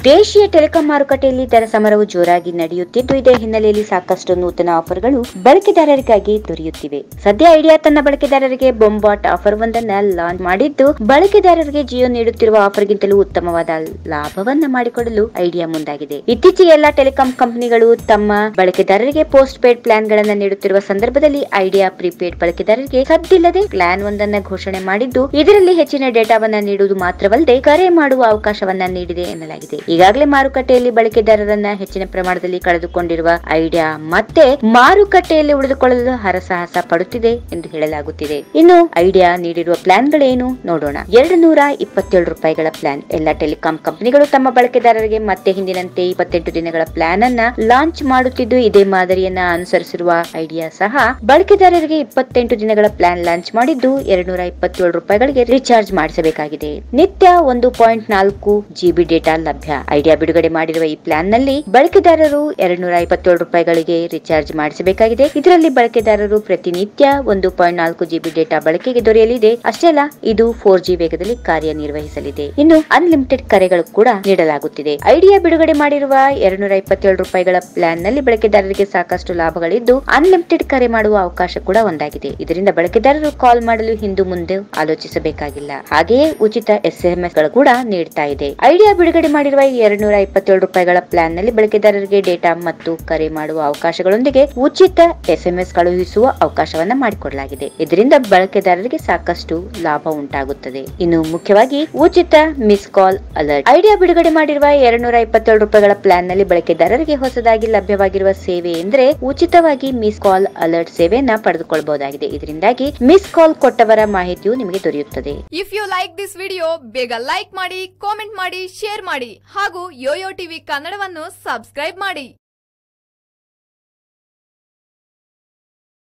ದೇಶೀಯ ಟೆಲಿಕಾಂ ಮಾರುಕಟ್ಟೆಯಲ್ಲಿ ದರ ಸಮರವು ಜೋರಾಗಿ ನಡೆಯುತ್ತಿದ್ದು ಇದರ ಹಿನ್ನೆಲೆಯಲ್ಲಿ ಸಾಕಷ್ಟು ನೂತನ ಆಫರ್ಗಳು ಬಳಕೆದಾರರಿಗಾಗಿ ದೊರೆಯುತ್ತಿವೆ ಸದ್ಯ ಐಡಿಯಾ ತನ್ನ ಬಳಕೆದಾರರಿಗೆ ಬೊಂಬಾಟ್ ಆಫರ್ ಒಂದನ್ನ ಲಾಂಚ್ ಮಾಡಿದ್ದು ಬಳಕೆದಾರರಿಗೆ ಜಿಯೋ ನೀಡುತ್ತಿರುವ ಆಫರ್ಗಿಂತಲೂ ಉತ್ತಮವಾದ ಲಾಭವನ್ನ ಮಾಡಿಕೊಡಲು ಐಡಿಯಾ ಮುಂದಾಗಿದೆ ಇತ್ತೀಚೆಗೆ ಎಲ್ಲಾ ಟೆಲಿಕಾಂ ಕಂಪನಿಗಳು ತಮ್ಮ ಬಳಕೆದಾರರಿಗೆ ಪೋಸ್ಟ್ ಪೇಡ್ ಪ್ಲಾನ್ ಗಳನ್ನ ನೀಡುತ್ತಿರುವ ಸಂದರ್ಭದಲ್ಲಿ ಐಡಿಯಾ ಪ್ರಿಪೇಡ್ ಬಳಕೆದಾರರಿಗೆ ಸದ್ದಿಲ್ಲದೆ ಪ್ಲಾನ್ ಒಂದನ್ನ ಘೋಷಣೆ ಮಾಡಿದ್ದು ಇದರಲ್ಲಿ ಹೆಚ್ಚಿನ ಡೇಟಾವನ್ನ ನೀಡುವುದು ಮಾತ್ರವಲ್ಲದೆ ಕರೆ ಮಾಡುವ ಅವಕಾಶವನ್ನ ನೀಡಿದೆ ಎನ್ನಲಾಗಿದೆ ಈಗಾಗಲೇ ಮಾರುಕಟ್ಟೆಯಲ್ಲಿ ಬಳಕೆದಾರರನ್ನ ಹೆಚ್ಚಿನ ಪ್ರಮಾಣದಲ್ಲಿ ಕಳೆದುಕೊಂಡಿರುವ ಐಡಿಯಾ ಮತ್ತೆ ಮಾರುಕಟ್ಟೆಯಲ್ಲಿ ಉಳಿದುಕೊಳ್ಳಲು ಹರಸಾಹಸ ಪಡುತ್ತಿದೆ ಎಂದು ಹೇಳಲಾಗುತ್ತಿದೆ ಇನ್ನು ಐಡಿಯಾ ನೀಡಿರುವ ಪ್ಲಾನ್ಗಳೇನು ನೋಡೋಣ ಎರಡು ನೂರ ಇಪ್ಪತ್ತೇಳು ರೂಪಾಯಿಗಳ ಪ್ಲಾನ್ ಎಲ್ಲ ಟೆಲಿಕಾಂ ಕಂಪನಿಗಳು ತಮ್ಮ ಬಳಕೆದಾರರಿಗೆ ಮತ್ತೆ ಹಿಂದಿನಂತೆ ಇಪ್ಪತ್ತೆಂಟು ದಿನಗಳ ಪ್ಲಾನ್ ಅನ್ನ ಲಾಂಚ್ ಮಾಡುತ್ತಿದ್ದು ಇದೇ ಮಾದರಿಯನ್ನ ಅನುಸರಿಸಿರುವ ಐಡಿಯಾ ಸಹ ಬಳಕೆದಾರರಿಗೆ ಇಪ್ಪತ್ತೆಂಟು ದಿನಗಳ ಪ್ಲಾನ್ ಲಾಂಚ್ ಮಾಡಿದ್ದು ಎರಡ್ನೂರ ಇಪ್ಪತ್ತೇಳು ರೂಪಾಯಿಗಳಿಗೆ ರಿಚಾರ್ಜ್ ಮಾಡಿಸಬೇಕಾಗಿದೆ ನಿತ್ಯ ಒಂದು ಪಾಯಿಂಟ್ ನಾಲ್ಕು ಜಿಬಿ ಡೇಟಾ ಲಭ್ಯ ಐಡಿಯಾ ಬಿಡುಗಡೆ ಮಾಡಿರುವ ಈ ಪ್ಲಾನ್ ನಲ್ಲಿ ಬಳಕೆದಾರರು ಎರಡ್ನೂರ ಇಪ್ಪತ್ತೇಳು ರೂಪಾಯಿಗಳಿಗೆ ರಿಚಾರ್ಜ್ ಮಾಡಿಸಬೇಕಾಗಿದೆ ಇದರಲ್ಲಿ ಬಳಕೆದಾರರು ಪ್ರತಿನಿತ್ಯ ಒಂದು ಪಾಯಿಂಟ್ ನಾಲ್ಕು ಜಿಬಿ ಡೇಟಾ ಬಳಕೆಗೆ ದೊರೆಯಲಿದೆ ಅಷ್ಟೇ ಅಲ್ಲ ಇದು ಫೋರ್ ಜಿ ವೇಗದಲ್ಲಿ ಕಾರ್ಯನಿರ್ವಹಿಸಲಿದೆ ಇನ್ನು ಅನ್ಲಿಮಿಟೆಡ್ ಕರೆಗಳು ಕೂಡ ನೀಡಲಾಗುತ್ತಿದೆ ಐಡಿಯಾ ಬಿಡುಗಡೆ ಮಾಡಿರುವ ಎರಡ್ನೂರ ಇಪ್ಪತ್ತೇಳು ರೂಪಾಯಿಗಳ ಪ್ಲಾನ್ ನಲ್ಲಿ ಬಳಕೆದಾರರಿಗೆ ಸಾಕಷ್ಟು ಲಾಭಗಳಿದ್ದು ಅನ್ಲಿಮಿಟೆಡ್ ಕರೆ ಮಾಡುವ ಅವಕಾಶ ಕೂಡ ಒಂದಾಗಿದೆ ಇದರಿಂದ ಬಳಕೆದಾರರು ಕಾಲ್ ಮಾಡಲು ಹಿಂದು ಮುಂದೆ ಆಲೋಚಿಸಬೇಕಾಗಿಲ್ಲ ಹಾಗೆಯೇ ಉಚಿತ ಎಸ್ಎಂಎಸ್ ಗಳು ಕೂಡ ನೀಡ್ತಾ ಇದೆ ಐಡಿಯಾ ಬಿಡುಗಡೆ ಮಾಡಿರುವ ಎರಡ್ನೂರ ಇಪ್ಪತ್ತೇಳು ರೂಪಾಯಿಗಳ ಪ್ಲಾನ್ ನಲ್ಲಿ ಬಳಕೆದಾರರಿಗೆ ಡೇಟಾ ಮತ್ತು ಕರೆ ಮಾಡುವ ಅವಕಾಶಗಳೊಂದಿಗೆ ಉಚಿತ ಎಸ್ಎಂಎಸ್ ಕಳುಹಿಸುವ ಅವಕಾಶವನ್ನ ಮಾಡಿಕೊಡಲಾಗಿದೆ ಇದರಿಂದ ಬಳಕೆದಾರರಿಗೆ ಸಾಕಷ್ಟು ಲಾಭ ಉಂಟಾಗುತ್ತದೆ ಇನ್ನು ಮುಖ್ಯವಾಗಿ ಉಚಿತ ಮಿಸ್ ಕಾಲ್ ಅಲರ್ಟ್ ಐಡಿಯಾ ಬಿಡುಗಡೆ ಮಾಡಿರುವ ಎರಡ್ನೂರ ಇಪ್ಪತ್ತೇಳು ರೂಪಾಯಿಗಳ ಪ್ಲಾನ್ ನಲ್ಲಿ ಬಳಕೆದಾರರಿಗೆ ಹೊಸದಾಗಿ ಲಭ್ಯವಾಗಿರುವ ಸೇವೆ ಎಂದರೆ ಉಚಿತವಾಗಿ ಮಿಸ್ ಕಾಲ್ ಅಲರ್ಟ್ ಸೇವೆಯನ್ನ ಪಡೆದುಕೊಳ್ಳಬಹುದಾಗಿದೆ ಇದರಿಂದಾಗಿ ಮಿಸ್ ಕಾಲ್ ಕೊಟ್ಟವರ ಮಾಹಿತಿಯು ನಿಮಗೆ ದೊರೆಯುತ್ತದೆ if you like this video ಬೇಗ ಲೈಕ್ ಮಾಡಿ ಕಾಮೆಂಟ್ ಮಾಡಿ ಶೇರ್ ಮಾಡಿ ಹಾಗೂ ಯೋಯೋ ಟಿವಿ ಕನ್ನಡವನ್ನು ಸಬ್ಸ್ಕ್ರೈಬ್ ಮಾಡಿ